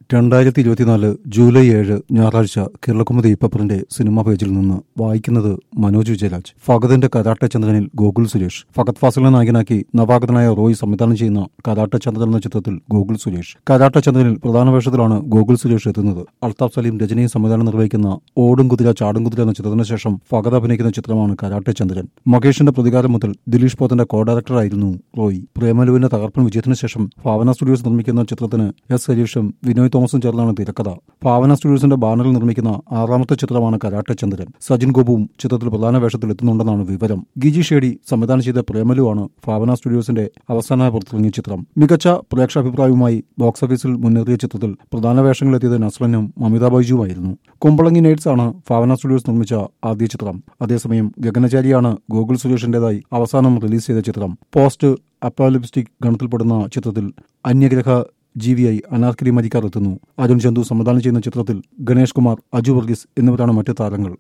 രണ്ടായിരത്തി ഇരുപത്തിനാല് ജൂലൈ ഏഴ് ഞായറാഴ്ച കേരളക്കുമുതി പേപ്പറിന്റെ സിനിമാ പേജിൽ നിന്ന് വായിക്കുന്നത് മനോജ് വിജയരാജ് ഫഗതിന്റെ കരാട്ടെ ചന്ദ്രനിൽ ഗോകുൽ സുരേഷ് ഫഗത് ഫാസിലിനെ നായകനാക്കി നവാഗതനായ റോയ് സംവിധാനം ചെയ്യുന്ന കരാട്ടെ ചന്ദ്രൻ എന്ന ചിത്രത്തിൽ ഗോകുൽ സുരേഷ് കരാട്ടെ ചന്ദ്രനിൽ പ്രധാന വേഷത്തിലാണ് ഗോകുൽ സുരേഷ് എത്തുന്നത് അൽതാഫ് സലീം രജനിയും സംവിധാനം നിർവഹിക്കുന്ന ഓടും കുതിര ചാടും കുതിര എന്ന ചിത്രത്തിന് ശേഷം ഫഗത് അഭിനയിക്കുന്ന ചിത്രമാണ് കരാട്ടെ ചന്ദ്രൻ മകേഷിന്റെ പ്രതികാരം മുതൽ ദിലീഷ് പോത്തന്റെ കോ ഡയറക്ടറായിരുന്നു റോയ് പ്രേമലുവിന്റെ തകർപ്പൻ വിജയത്തിന് ശേഷം ഭാവന സ്റ്റുഡിയോസ് നിർമ്മിക്കുന്ന ചിത്രത്തിന് എസ് ഹരീഷും വിനോയ് തോമസും ചേർന്നാണ് തിരക്കഥ ഭാവന സ്റ്റുഡിയോസിന്റെ ബാനറിൽ നിർമ്മിക്കുന്ന ആറാമത്തെ ചിത്രമാണ് കരാട്ടെ ചന്ദ്രൻ സജിൻ ഗോപുവും ചിത്രത്തിൽ പ്രധാന വേഷത്തിൽ എത്തുന്നുണ്ടെന്നാണ് വിവരം ഗിജി ഷേഡി സംവിധാനം ചെയ്ത പ്രേമലുവാണ് ഭാവന സ്റ്റുഡിയോസിന്റെ അവസാനമായി പുറത്തിറങ്ങിയ ചിത്രം മികച്ച പ്രേക്ഷാഭിപ്രായവുമായി ബോക്സ് ഓഫീസിൽ മുന്നേറിയ ചിത്രത്തിൽ പ്രധാന വേഷങ്ങളെത്തിയത് നസ്രനും മമിത ബൈജുവായിരുന്നു കുമ്പളങ്ങി നൈറ്റ്സ് ആണ് ഭാവന സ്റ്റുഡിയോസ് നിർമ്മിച്ച ആദ്യ ചിത്രം അതേസമയം ഗഗനചാരിയാണ് ഗോകുൽ സുരേഷിന്റേതായി അവസാനം റിലീസ് ചെയ്ത ചിത്രം പോസ്റ്റ് അപ്പാലിപ്സ്റ്റിക് ഗണത്തിൽപ്പെടുന്ന ചിത്രത്തിൽ അന്യഗ്രഹ ജീവിയായി അനാർക്കലി മരിക്കാർ എത്തുന്നു അരുൺ ചന്തു സംവിധാനം ചെയ്യുന്ന ചിത്രത്തിൽ ഗണേഷ് കുമാർ അജു വർഗീസ് എന്നിവരാണ് മറ്റ് താരങ്ങൾ